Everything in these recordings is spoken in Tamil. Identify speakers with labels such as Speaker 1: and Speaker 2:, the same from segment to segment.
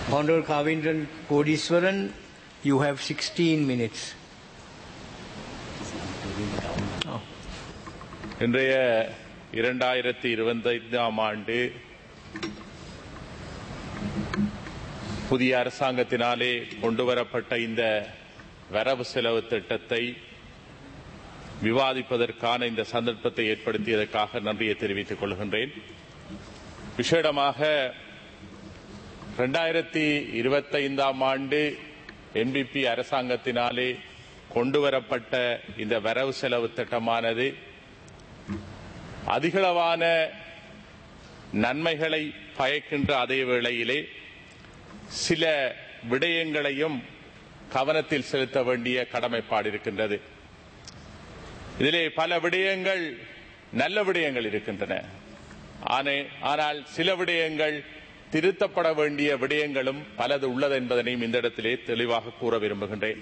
Speaker 1: Honorable Kavindran Kodiswaran, you have 16 minutes.
Speaker 2: இன்றைய இரண்டாயிரத்தி இருபத்தைந்தாம் ஆண்டு புதிய அரசாங்கத்தினாலே கொண்டுவரப்பட்ட இந்த வரவு செலவு திட்டத்தை விவாதிப்பதற்கான இந்த சந்தர்ப்பத்தை ஏற்படுத்தியதற்காக நன்றியை தெரிவித்துக் கொள்கின்றேன் விசேடமாக இரண்டாயிரத்தி இருபத்தைந்தாம் ஆண்டு என்பிபி அரசாங்கத்தினாலே கொண்டுவரப்பட்ட இந்த வரவு செலவு திட்டமானது அதிகளவான நன்மைகளை பயக்கின்ற அதே வேளையிலே சில விடயங்களையும் கவனத்தில் செலுத்த வேண்டிய கடமைப்பாடு இருக்கின்றது இதிலே பல விடயங்கள் நல்ல விடயங்கள் இருக்கின்றன ஆனே- ஆனால் சில விடயங்கள் திருத்தப்பட வேண்டிய விடயங்களும் பலது உள்ளது என்பதனையும் இந்த இடத்திலே தெளிவாக கூற விரும்புகின்றேன்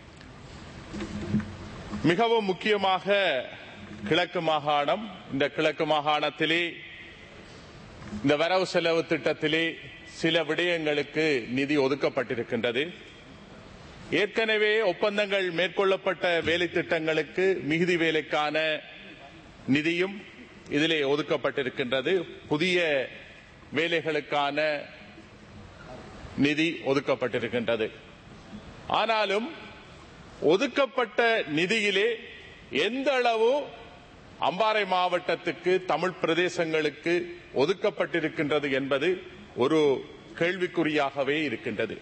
Speaker 2: மிகவும் முக்கியமாக கிழக்கு மாகாணம் இந்த கிழக்கு மாகாணத்திலே இந்த வரவு செலவு திட்டத்திலே சில விடயங்களுக்கு நிதி ஒதுக்கப்பட்டிருக்கின்றது ஏற்கனவே ஒப்பந்தங்கள் மேற்கொள்ளப்பட்ட வேலை திட்டங்களுக்கு மிகுதி வேலைக்கான நிதியும் இதிலே ஒதுக்கப்பட்டிருக்கின்றது புதிய வேலைகளுக்கான நிதி ஒதுக்கப்பட்டிருக்கின்றது ஆனாலும் ஒதுக்கப்பட்ட நிதியிலே எந்த அளவு அம்பாறை மாவட்டத்துக்கு தமிழ் பிரதேசங்களுக்கு ஒதுக்கப்பட்டிருக்கின்றது என்பது ஒரு கேள்விக்குறியாகவே இருக்கின்றது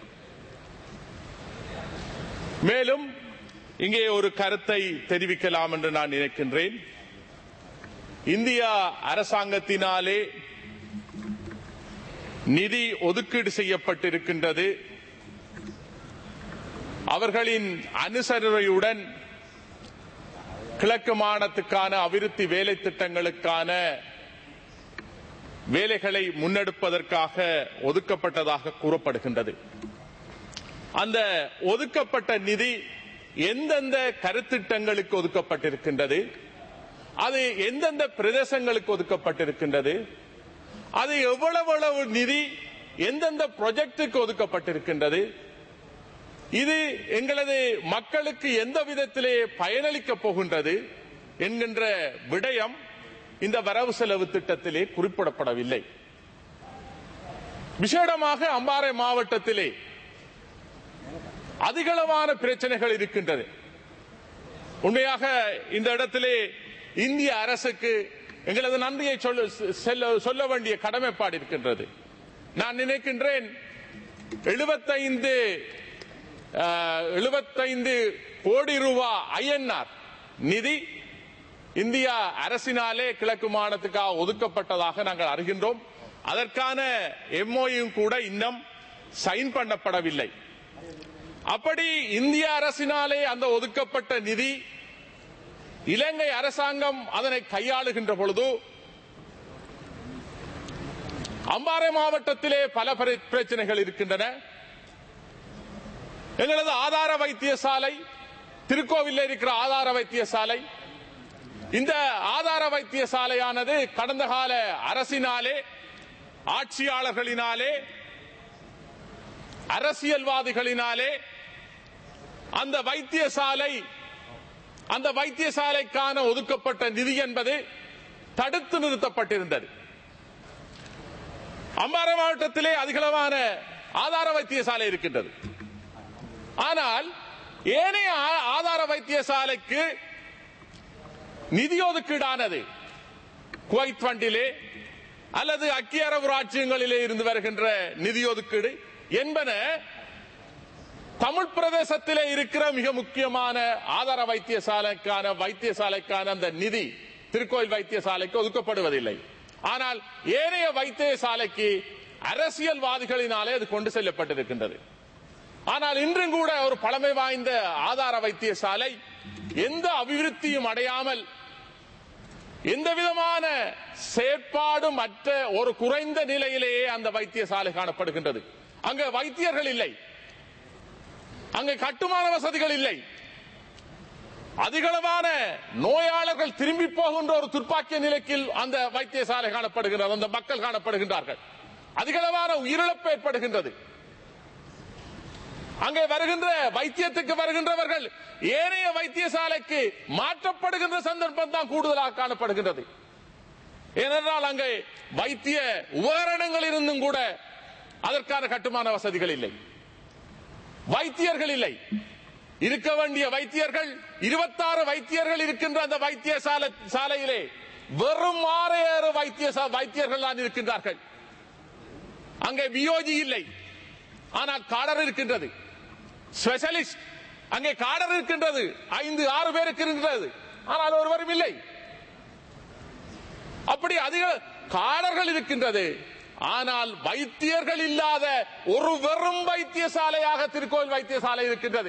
Speaker 2: மேலும் இங்கே ஒரு கருத்தை தெரிவிக்கலாம் என்று நான் நினைக்கின்றேன் இந்தியா அரசாங்கத்தினாலே நிதி ஒதுக்கீடு செய்யப்பட்டிருக்கின்றது அவர்களின் அனுசரணையுடன் கிழக்கு மாகாணத்துக்கான அபிவிருத்தி வேலை திட்டங்களுக்கான வேலைகளை முன்னெடுப்பதற்காக ஒதுக்கப்பட்டதாக கூறப்படுகின்றது அந்த ஒதுக்கப்பட்ட நிதி எந்தெந்த கருத்திட்டங்களுக்கு ஒதுக்கப்பட்டிருக்கின்றது அது எந்தெந்த பிரதேசங்களுக்கு ஒதுக்கப்பட்டிருக்கின்றது அது எவ்வளவு எவ்வளவு நிதி எந்தெந்த ப்ரொஜெக்டுக்கு ஒதுக்கப்பட்டிருக்கின்றது இது எங்களது மக்களுக்கு எந்த விதத்திலே பயனளிக்கப் போகின்றது என்கின்ற விடயம் இந்த வரவு செலவு திட்டத்திலே குறிப்பிடப்படவில்லை விசேடமாக அம்பாறை மாவட்டத்திலே அதிகளவான பிரச்சனைகள் இருக்கின்றது உண்மையாக இந்த இடத்திலே இந்திய அரசுக்கு எங்களது நன்றியை சொல்ல செல்ல- சொல்ல வேண்டிய கடமைப்பாடு இருக்கின்றது நான் நினைக்கின்றேன் எழுபத்தைந்து எழுபத்தைந்து கோடி ரூபா ஐஎன்ஆர் நிதி இந்தியா அரசினாலே கிழக்கு மாநிலத்துக்காக ஒதுக்கப்பட்டதாக நாங்கள் அறிகின்றோம் அதற்கான எம்ஓயும் கூட இன்னும் சைன் பண்ணப்படவில்லை அப்படி இந்திய அரசினாலே அந்த ஒதுக்கப்பட்ட நிதி இலங்கை அரசாங்கம் அதனை கையாளுகின்ற பொழுது அம்பாறை மாவட்டத்திலே பல பிர- பிரச்சனைகள் இருக்கின்றன எங்களது ஆதார வைத்தியசாலை திருக்கோவிலில் இருக்கிற ஆதார வைத்தியசாலை இந்த ஆதார வைத்தியசாலையானது கடந்த கால அரசினாலே ஆட்சியாளர்களினாலே அரசியல்வாதிகளினாலே அந்த வைத்தியசாலை அந்த வைத்தியசாலைக்கான ஒதுக்கப்பட்ட நிதி என்பது தடுத்து நிறுத்தப்பட்டிருந்தது அம்பாறை மாவட்டத்திலே அதிகளவான ஆதார வைத்தியசாலை இருக்கின்றது ஆனால் ஏனைய ஆ- ஆதார வைத்தியசாலைக்கு நிதி ஒதுக்கீடானது குவைத் ஃபண்டிலே அல்லது ஐக்கிய அரபு ராஜ்யங்களிலே இருந்து வருகின்ற நிதி ஒதுக்கீடு என்பன தமிழ் பிரதேசத்திலே இருக்கிற மிக முக்கியமான ஆதார வைத்தியசாலைக்கான வைத்தியசாலைக்கான அந்த நிதி திருக்கோயில் வைத்தியசாலைக்கு ஒதுக்கப்படுவதில்லை ஆனால் ஏனைய வைத்தியசாலைக்கு அரசியல்வாதிகளினாலே அது கொண்டு செல்லப்பட்டிருக்கின்றது ஆனால் இன்றும் கூட ஒரு பழமை வாய்ந்த ஆதார வைத்தியசாலை எந்த அபிவிருத்தியும் அடையாமல் எந்த விதமான செயற்பாடும் அற்ற ஒரு குறைந்த நிலையிலேயே அந்த வைத்தியசாலை காணப்படுகின்றது அங்க வைத்தியர்கள் இல்லை அங்கு கட்டுமான வசதிகள் இல்லை அதிகளவான நோயாளர்கள் திரும்பி போகின்ற ஒரு துர்ப்பாக்கிய நிலைக்கு அந்த வைத்தியசாலை காணப்படுகின்றது அந்த மக்கள் காணப்படுகின்றார்கள் அதிகளவான உயிரிழப்பு ஏற்படுகின்றது அங்கே வருகின்ற வைத்தியத்துக்கு வருகின்றவர்கள் ஏனைய வைத்தியசாலைக்கு மாற்றப்படுகின்ற சந்தர்ப்பம் தான் கூடுதலாக காணப்படுகின்றது ஏனென்றால் அங்கே வைத்திய உபகரணங்கள் இருந்தும் கூட அதற்கான கட்டுமான வசதிகள் இல்லை வைத்தியர்கள் இல்லை இருக்க வேண்டிய வைத்தியர்கள் இருபத்தாறு வைத்தியர்கள் இருக்கின்ற அந்த வைத்தியசாலை சாலையிலே வெறும் ஆறு ஆறு வைத்திய வைத்தியர்கள் தான் இருக்கின்றார்கள் அங்கே வியோஜி இல்லை ஆனால் காடர் இருக்கின்றது ஸ்பெஷலிஸ்ட் அங்கே காடர் இருக்கின்றது ஐந்து ஆறு பேருக்கு இருக்கின்றது ஆனால் ஒருவரும் இல்லை அப்படி அதிக காடர்கள் இருக்கின்றது ஆனால் வைத்தியர்கள் இல்லாத ஒரு வெறும் வைத்தியசாலையாக திருக்கோயில் வைத்தியசாலை இருக்கின்றது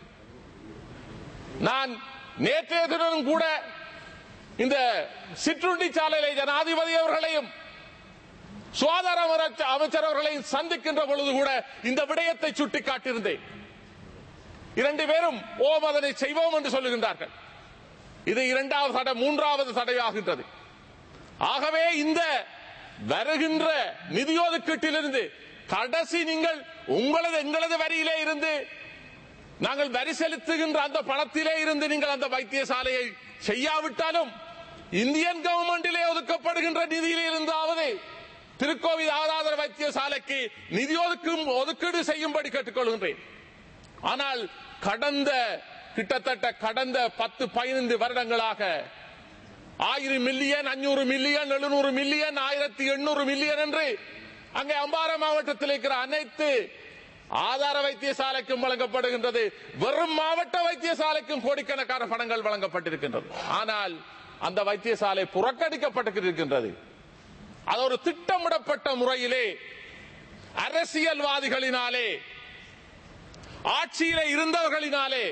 Speaker 2: நான் நேற்றைய தினம் கூட இந்த சிற்றுண்டி சாலையிலே ஜனாதிபதி அவர்களையும் சுகாதார அமைச்ச- அமைச்சர் அவர்களையும் சந்திக்கின்ற பொழுது கூட இந்த விடயத்தை சுட்டிக்காட்டியிருந்தேன் இரண்டு பேரும் ஓம் அதனை செய்வோம் என்று சொல்லுகின்றார்கள் இது இரண்டாவது தடை மூன்றாவது தடையாகின்றது ஆகவே இந்த வருகின்ற நிதி ஒதுக்கீட்டிலிருந்து கடைசி நீங்கள் உங்களது எங்களது வரியிலே இருந்து நாங்கள் வரி செலுத்துகின்ற அந்த பணத்திலே இருந்து நீங்கள் அந்த வைத்தியசாலையை செய்யாவிட்டாலும் இந்தியன் கவர்மெண்டிலே ஒதுக்கப்படுகின்ற நிதியிலே இருந்தாவது திருக்கோவில் ஆதார வைத்தியசாலைக்கு நிதி ஒதுக்கும் ஒதுக்கீடு செய்யும்படி கேட்டுக்கொள்கின்றேன் ஆனால் கடந்த கிட்டத்தட்ட கடந்த பத்து பதினைந்து வருடங்களாக ஆயிரம் மில்லியன் அஞ்சூறு மில்லியன் எழுநூறு மில்லியன் ஆயிரத்தி எண்ணூறு மில்லியன் என்று அங்கே அம்பாறை மாவட்டத்தில் இருக்கிற அனைத்து ஆதார வைத்தியசாலைக்கும் வழங்கப்படுகின்றது வெறும் மாவட்ட வைத்தியசாலைக்கும் கோடிக்கணக்கான பணங்கள் வழங்கப்பட்டிருக்கின்றது ஆனால் அந்த வைத்தியசாலை புறக்கணிக்கப்பட்டிருக்கின்றது அது ஒரு திட்டமிடப்பட்ட முறையிலே அரசியல்வாதிகளினாலே ஆட்சியிலே இருந்தவர்களினாலே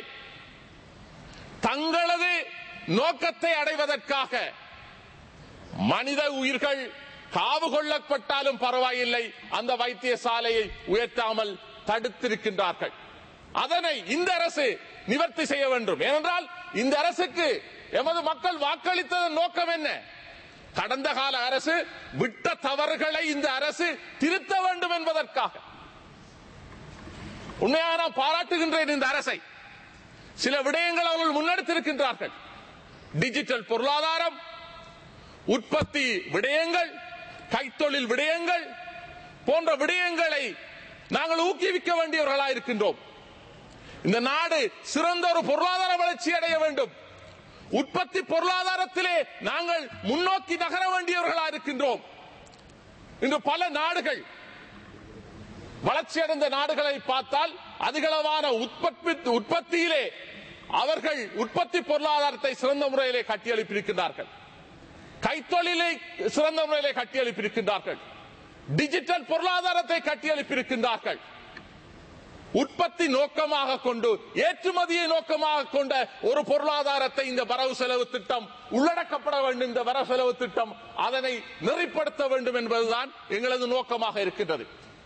Speaker 2: தங்களது நோக்கத்தை அடைவதற்காக மனித உயிர்கள் காவு கொள்ளப்பட்டாலும் பரவாயில்லை அந்த வைத்தியசாலையை உயர்த்தாமல் தடுத்திருக்கின்றார்கள் அதனை இந்த அரசு நிவர்த்தி செய்ய வேண்டும் ஏனென்றால் இந்த அரசுக்கு எமது மக்கள் வாக்களித்ததன் நோக்கம் என்ன கடந்த கால அரசு விட்ட தவறுகளை இந்த அரசு திருத்த வேண்டும் என்பதற்காக உண்மையாக நான் பாராட்டுகின்றேன் இந்த அரசை சில விடயங்கள் அவர்கள் முன்னெடுத்திருக்கின்றார்கள் டிஜிட்டல் பொருளாதாரம் உற்பத்தி விடயங்கள் கைத்தொழில் விடயங்கள் போன்ற விடயங்களை நாங்கள் ஊக்குவிக்க வேண்டியவர்களாக இருக்கின்றோம் இந்த நாடு சிறந்த ஒரு பொருளாதார வளர்ச்சி அடைய வேண்டும் உற்பத்தி பொருளாதாரத்திலே நாங்கள் முன்னோக்கி நகர வேண்டியவர்களாக இருக்கின்றோம் இன்று பல நாடுகள் வளர்ச்சியடைந்த நாடுகளை பார்த்தால் அதிகளவான உற்பத்தி உற்பத்தியிலே அவர்கள் உற்பத்தி பொருளாதாரத்தை சிறந்த முறையிலே கட்டியெழுப்பியிருக்கின்றார்கள் கைத்தொழிலை சிறந்த முறையிலே கட்டியெழுப்பியிருக்கின்றார்கள் டிஜிட்டல் பொருளாதாரத்தை கட்டியெழுப்பியிருக்கின்றார்கள் உற்பத்தி நோக்கமாக கொண்டு ஏற்றுமதியை நோக்கமாக கொண்ட ஒரு பொருளாதாரத்தை இந்த வரவு செலவு திட்டம் உள்ளடக்கப்பட வேண்டும் இந்த வரவு செலவு திட்டம் அதனை நெறிப்படுத்த வேண்டும் என்பதுதான் எங்களது நோக்கமாக இருக்கின்றது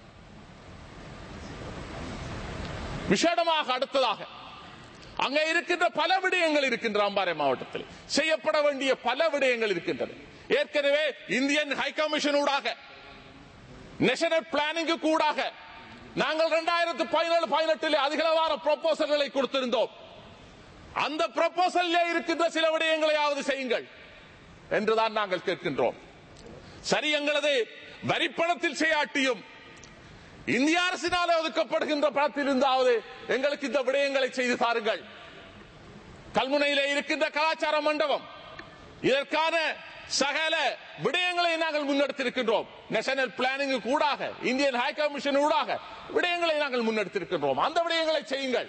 Speaker 2: விசேடமாக அடுத்ததாக அங்கே இருக்கின்ற பல விடயங்கள் இருக்கின்ற அம்பாறை மாவட்டத்தில் செய்யப்பட வேண்டிய பல விடயங்கள் இருக்கின்றன ஏற்கனவே இந்தியன் ஹை கமிஷன் ஊடாக நேஷனல் பிளானிங் கூடாக நாங்கள் இரண்டாயிரத்து பதினேழு பதினெட்டில் அதிகளவான ப்ரொபோசல்களை கொடுத்திருந்தோம் அந்த ப்ரொபோசல்ல இருக்கின்ற சில விடயங்களையாவது செய்யுங்கள் என்றுதான் நாங்கள் கேட்கின்றோம் சரி எங்களது வரிப்பணத்தில் செய்யாட்டியும் இந்திய அரசினாலே ஒதுக்கப்படுகின்ற பணத்தில் இருந்தாவது எங்களுக்கு இந்த விடயங்களை செய்து தாருங்கள் கல்முனையிலே இருக்கின்ற கலாச்சார மண்டபம் இதற்கான சகல விடயங்களை நாங்கள் முன்னெடுத்திருக்கின்றோம் நேஷனல் பிளானிங் கூடாக இந்தியன் ஹை கமிஷன் ஊடாக விடயங்களை நாங்கள் முன்னெடுத்திருக்கின்றோம் அந்த விடயங்களை செய்யுங்கள்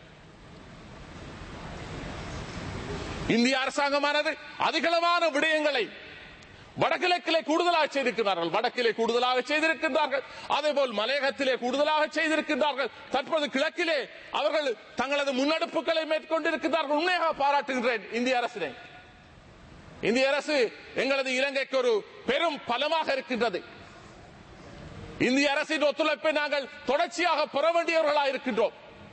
Speaker 2: இந்திய அரசாங்கமானது அதிகளவான விடயங்களை வடகிழக்கிலே கூடுதலாக செய்திருக்கிறார்கள் வடக்கிலே கூடுதலாக செய்திருக்கின்றார்கள் அதே போல் மலையகத்திலே கூடுதலாக செய்திருக்கின்றார்கள் தற்போது கிழக்கிலே அவர்கள் தங்களது முன்னெடுப்புகளை மேற்கொண்டிருக்கிறார்கள் உண்மையாக பாராட்டுகின்றேன் இந்திய அரசினை இந்திய அரசு எங்களது இலங்கைக்கு ஒரு பெரும் பலமாக இருக்கின்றது இந்திய அரசின் ஒத்துழைப்பை நாங்கள் தொடர்ச்சியாக பெற வேண்டியவர்களாக இருக்கின்றோம்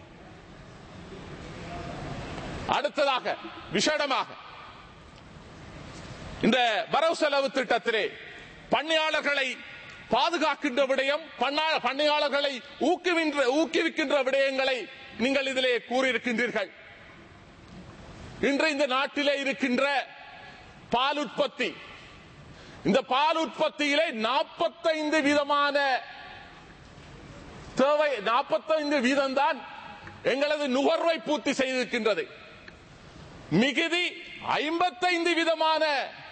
Speaker 2: அடுத்ததாக விசேடமாக இந்த வரவு செலவு திட்டத்திலே பணியாளர்களை பாதுகாக்கின்ற விடயம் பண்ணா- பண்ணையாளர்களை ஊக்குவின்ற ஊக்குவிக்கின்ற விடயங்களை நீங்கள் இதிலே கூறியிருக்கின்றீர்கள் இன்று இந்த நாட்டிலே இருக்கின்ற பால் உற்பத்தி இந்த பால் உற்பத்தியிலே நாற்பத்தைந்து விதமான தேவை நாற்பத்தைந்து வீதம் தான் எங்களது நுகர்வை பூர்த்தி செய்திருக்கின்றது மிகுதி ஐம்பத்தைந்து விதமான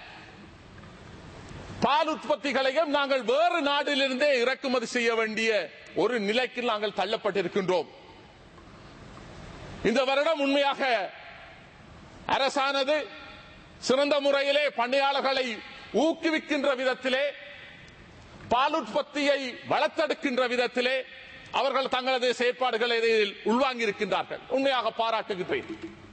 Speaker 2: பால் உற்பத்திகளையும் நாங்கள் வேறு நாட்டிலிருந்தே இறக்குமதி செய்ய வேண்டிய ஒரு நிலைக்கு நாங்கள் தள்ளப்பட்டிருக்கின்றோம் இந்த வருடம் உண்மையாக அரசானது சிறந்த முறையிலே பண்ணையாளர்களை ஊக்குவிக்கின்ற விதத்திலே பால் உற்பத்தியை வளர்த்தெடுக்கின்ற விதத்திலே அவர்கள் தங்களது செயற்பாடுகளை இதில் உள்வாங்கி இருக்கின்றார்கள் உண்மையாக பாராட்டுகின்றேன்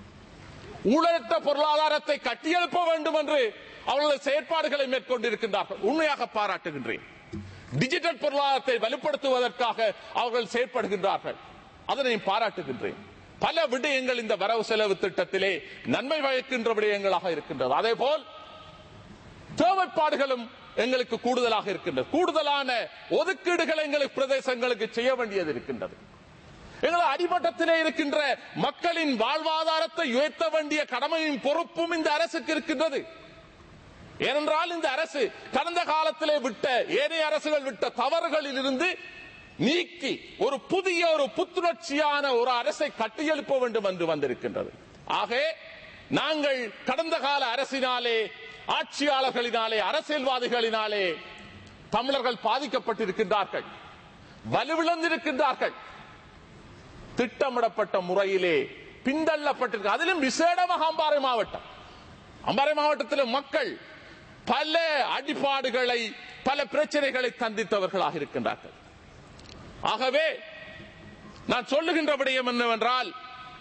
Speaker 2: ஊழலற்ற பொருளாதாரத்தை கட்டியெழுப்ப வேண்டும் என்று அவர்களது செயற்பாடுகளை மேற்கொண்டிருக்கின்றார்கள் உண்மையாக பாராட்டுகின்றேன் டிஜிட்டல் பொருளாதாரத்தை வலுப்படுத்துவதற்காக அவர்கள் செயற்படுகின்றார்கள் அதனை பாராட்டுகின்றேன் பல விடயங்கள் இந்த வரவு செலவு திட்டத்திலே நன்மை பயக்கின்ற விடயங்களாக இருக்கின்றது அதே போல் தேவைப்பாடுகளும் எங்களுக்கு கூடுதலாக இருக்கின்றது கூடுதலான ஒதுக்கீடுகள் எங்களுக்கு பிரதேசங்களுக்கு செய்ய வேண்டியது இருக்கின்றது எங்கள் அடிமட்டத்திலே இருக்கின்ற மக்களின் வாழ்வாதாரத்தை உயர்த்த வேண்டிய கடமையும் பொறுப்பும் இந்த அரசுக்கு இருக்கின்றது ஏனென்றால் இந்த அரசு கடந்த காலத்திலே விட்ட ஏனைய அரசுகள் விட்ட தவறுகளில் இருந்து நீக்கி ஒரு புதிய ஒரு புத்துணர்ச்சியான ஒரு அரசை கட்டியெழுப்ப வேண்டும் என்று வந்திருக்கின்றது ஆக நாங்கள் கடந்த கால அரசினாலே ஆட்சியாளர்களினாலே அரசியல்வாதிகளினாலே தமிழர்கள் பாதிக்கப்பட்டிருக்கின்றார்கள் வலுவிழந்திருக்கின்றார்கள் திட்டமிடப்பட்ட முறையிலே பிந்தள்ளப்பட்டிருக்கு அதிலும் விசேடமாக அம்பாறை மாவட்டம் அம்பாறை மாவட்டத்தில் மக்கள் பல அடிபாடுகளை பல பிரச்சனைகளை சந்தித்தவர்களாக இருக்கின்றார்கள் ஆகவே நான் சொல்லுகின்ற விடயம் என்னவென்றால்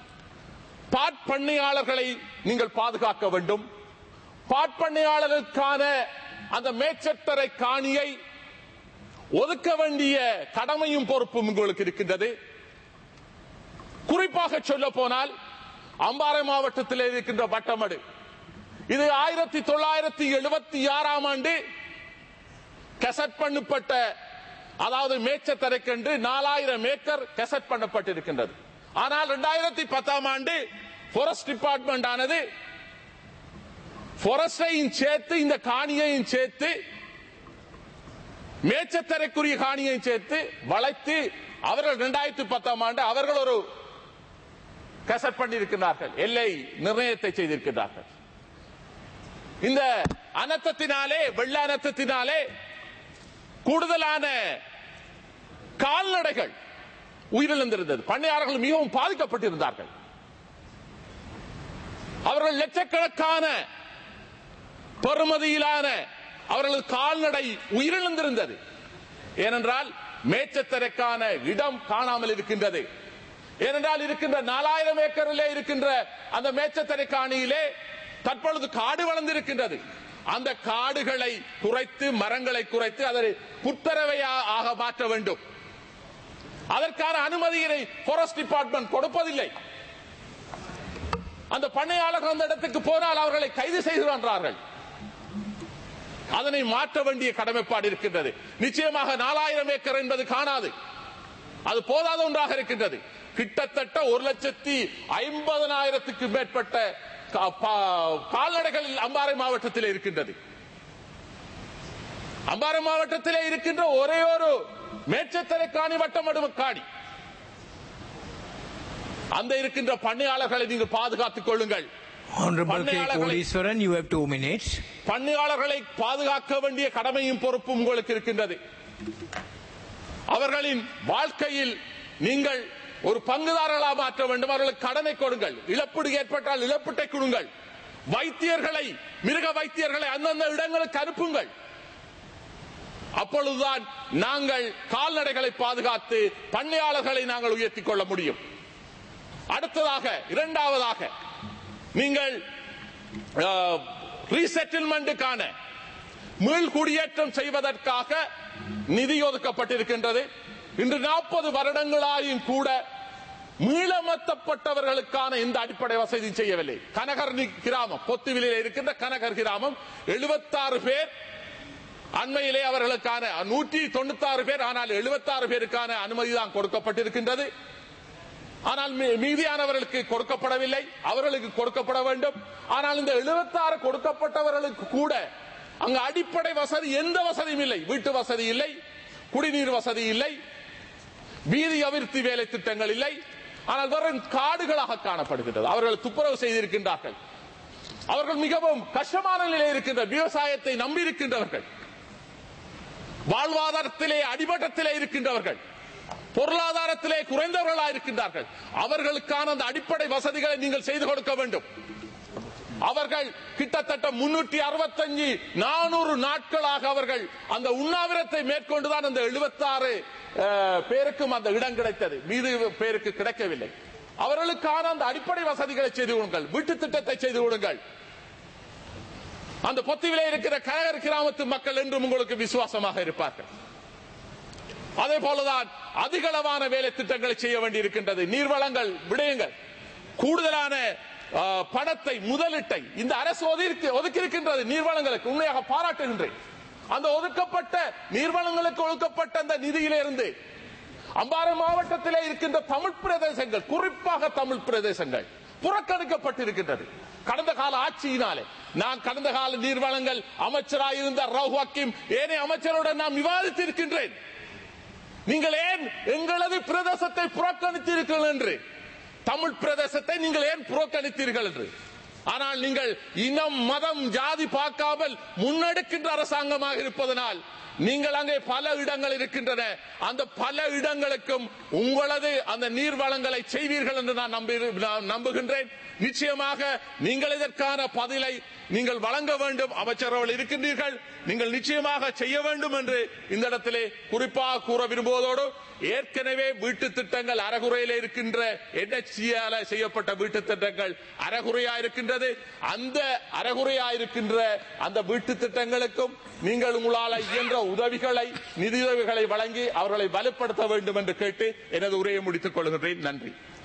Speaker 2: பாட்பண்ணையாளர்களை நீங்கள் பாதுகாக்க வேண்டும் பாட்பண்ணையாளர்களுக்கான அந்த மேச்சத்தரை காணியை ஒதுக்க வேண்டிய கடமையும் பொறுப்பும் உங்களுக்கு இருக்கின்றது குறிப்பாக சொல்ல போனால் அம்பாறை மாவட்டத்தில் இருக்கின்ற வட்டமடு இது ஆயிரத்தி தொள்ளாயிரத்தி எழுபத்தி ஆறாம் ஆண்டு கெசட் பண்ணப்பட்ட அதாவது மேச்சத்தரைக்கென்று நாலாயிரம் ஏக்கர் கெசட் பண்ணப்பட்டிருக்கின்றது ஆனால் இரண்டாயிரத்தி பத்தாம் ஆண்டு forest டிபார்ட்மெண்ட் ஆனது forestஐயும் சேர்த்து இந்த காணியையும் சேர்த்து மேச்சத்தரைக்குரிய காணியையும் சேர்த்து வளைத்து அவர்கள் இரண்டாயிரத்தி பத்தாம் ஆண்டு அவர்கள் ஒரு கசட் பண்ணியிருக்கிறார்கள் எல்லை நிர்ணயத்தை செய்திருக்கிறார்கள் இந்த அனர்த்தத்தினாலே வெள்ள அனர்த்தத்தினாலே கூடுதலான கால்நடைகள் உயிரிழந்திருந்தது பண்ணையாளர்கள் மிகவும் பாதிக்கப்பட்டிருந்தார்கள் அவர்கள் லட்சக்கணக்கான பெறுமதியிலான அவர்களது கால்நடை உயிரிழந்திருந்தது ஏனென்றால் மேச்சத்தரைக்கான இடம் காணாமல் இருக்கின்றது ஏனென்றால் இருக்கின்ற நாலாயிரம் ஏக்கரிலே இருக்கின்ற அந்த மேச்சத்தரை காணியிலே தற்பொழுது காடு வளர்ந்திருக்கின்றது அந்த காடுகளை குறைத்து மரங்களை குறைத்து அதை புத்தரவையாக மாற்ற வேண்டும் அதற்கான அனுமதியினை ஃபாரஸ்ட் டிபார்ட்மெண்ட் கொடுப்பதில்லை அந்த பண்ணையாளர்கள் அந்த இடத்துக்கு போனால் அவர்களை கைது செய்கிறார்கள் அதனை மாற்ற வேண்டிய கடமைப்பாடு இருக்கின்றது நிச்சயமாக நாலாயிரம் ஏக்கர் என்பது காணாது அது போதாத ஒன்றாக இருக்கின்றது கிட்டத்தட்ட ஒரு லட்சத்தி ஐம்பதனாயிரத்துக்கு மேற்பட்ட கா- பா- கால்நடைகள் அம்பாறை மாவட்டத்தில் இருக்கின்றது அம்பாறை மாவட்டத்திலே இருக்கின்ற ஒரே ஒரு மேச்சத்தரை காணி வட்டமடும காணி அந்த இருக்கின்ற பண்ணையாளர்களை நீங்கள் பாதுகாத்துக் கொள்ளுங்கள்
Speaker 1: Honorable K.
Speaker 2: பண்ணையாளர்களை-
Speaker 1: Kodiswaran, you have two minutes.
Speaker 2: பண்ணையாளர்களை பாதுகாக்க வேண்டிய கடமையும் பொறுப்பும் உங்களுக்கு இருக்கின்றது அவர்களின் வாழ்க்கையில் நீங்கள் ஒரு பங்குதாரர்களாக மாற்ற வேண்டும் அவர்களுக்கு கடனை கொடுங்கள் இழப்பீடு ஏற்பட்டால் இழப்பீட்டை கொடுங்கள் வைத்தியர்களை மிருக வைத்தியர்களை அந்தந்த இடங்களுக்கு அனுப்புங்கள் அப்பொழுதுதான் நாங்கள் கால்நடைகளை பாதுகாத்து பண்ணையாளர்களை நாங்கள் உயர்த்திக் கொள்ள முடியும் அடுத்ததாக இரண்டாவதாக நீங்கள் ரீசெட்டில்மெண்ட்டுக்கான மீள் குடியேற்றம் செய்வதற்காக நிதி ஒதுக்கப்பட்டிருக்கின்றது இன்று நாற்பது வருடங்களாயும் கூட மீளமர்த்தப்பட்டவர்களுக்கான இந்த அடிப்படை வசதி செய்யவில்லை கனகர் நி- கிராமம் பொத்துவிலில் இருக்கின்ற கனகர் கிராமம் 76 பேர் அண்மையிலே அவர்களுக்கான நூற்றி தொண்ணூத்தாறு பேர் ஆனால் 76 பேருக்கான அனுமதி தான் கொடுக்கப்பட்டிருக்கின்றது ஆனால் மீ- மீதியானவர்களுக்கு கொடுக்கப்படவில்லை அவர்களுக்கு கொடுக்கப்பட வேண்டும் ஆனால் இந்த 76 கொடுக்கப்பட்டவர்களுக்கு கூட அங்கு அடிப்படை வசதி எந்த வசதியும் இல்லை வீட்டு வசதி இல்லை குடிநீர் வசதி இல்லை வீதி அபிவிருத்தி வேலை திட்டங்கள் இல்லை ஆனால் வெறும் காடுகளாக காணப்படுகின்றது அவர்கள் துப்புரவு செய்திருக்கின்றார்கள் அவர்கள் மிகவும் கஷ்டமான நிலையில் இருக்கின்ற விவசாயத்தை நம்பி இருக்கின்றவர்கள் வாழ்வாதாரத்திலே அடிமட்டத்திலே இருக்கின்றவர்கள் பொருளாதாரத்திலே குறைந்தவர்களாக இருக்கின்றார்கள் அவர்களுக்கான அந்த அடிப்படை வசதிகளை நீங்கள் செய்து கொடுக்க வேண்டும் அவர்கள் கிட்டத்தட்ட முன்னூற்றி அறுபத்தஞ்சு நானூறு நாட்களாக அவர்கள் அந்த உண்ணாவிரத்தை மேற்கொண்டுதான் அந்த 76 அஹ், பேருக்கும் அந்த இடம் கிடைத்தது மீது பேருக்கு கிடைக்கவில்லை அவர்களுக்கான அந்த அடிப்படை வசதிகளை செய்து கொடுங்கள் வீட்டு திட்டத்தை செய்து கொடுங்கள் அந்த பொத்திவிலே இருக்கிற கழகர் கிராமத்து மக்கள் என்றும் உங்களுக்கு விசுவாசமாக இருப்பார்கள் அதே போலதான் அதிகளவான வேலை திட்டங்களை செய்ய வேண்டியிருக்கின்றது நீர்வளங்கள் விடயங்கள் கூடுதலான ஆ, பணத்தை முதலீட்டை இந்த அரசு ஒதுக்கி ஒதுக்கியிருக்கின்றது நீர்வளங்களுக்கு உண்மையாக பாராட்டுகின்றேன் அந்த ஒதுக்கப்பட்ட நீர்வளங்களுக்கு ஒதுக்கப்பட்ட அந்த நிதியிலிருந்து அம்பாறை மாவட்டத்திலே இருக்கின்ற தமிழ் பிரதேசங்கள் குறிப்பாக தமிழ் பிரதேசங்கள் புறக்கணிக்கப்பட்டிருக்கின்றது கடந்த கால ஆட்சியினாலே நான் கடந்த கால நீர்வளங்கள் அமைச்சராயிருந்த ரவு ஹக்கீம் ஏனைய அமைச்சருடன் நான் விவாதித்திருக்கின்றேன் நீங்கள் ஏன் எங்களது பிரதேசத்தை புறக்கணித்தீர்கள் என்று தமிழ் பிரதேசத்தை நீங்கள் ஏன் புறக்கணித்தீர்கள் என்று ஆனால் நீங்கள் இனம் மதம் ஜாதி பார்க்காமல் முன்னெடுக்கின்ற அரசாங்கமாக இருப்பதனால் நீங்கள் அங்கே பல இடங்கள் இருக்கின்றன அந்த பல இடங்களுக்கும் உங்களது அந்த நீர் வளங்களை செய்வீர்கள் என்று நான் நம்பி நான் நம்புகின்றேன் நிச்சயமாக நீங்கள் இதற்கான பதிலை நீங்கள் வழங்க வேண்டும் அமைச்சரவர்கள் இருக்கின்றீர்கள் நீங்கள் நிச்சயமாக செய்ய வேண்டும் என்று இந்த இடத்திலே குறிப்பாக கூற விரும்புவதோடு ஏற்கனவே வீட்டு திட்டங்கள் அறகுறையில இருக்கின்ற என்எச்சியால செய்யப்பட்ட வீட்டு திட்டங்கள் அறகுறையா இருக்கின்றது அந்த அறகுறையா இருக்கின்ற அந்த வீட்டு திட்டங்களுக்கும் நீங்கள் உங்களால் இயன்ற உதவிகளை நிதியுதவிகளை வழங்கி அவர்களை வலுப்படுத்த வேண்டும் என்று கேட்டு எனது உரையை முடித்துக் கொள்கின்றேன் நன்றி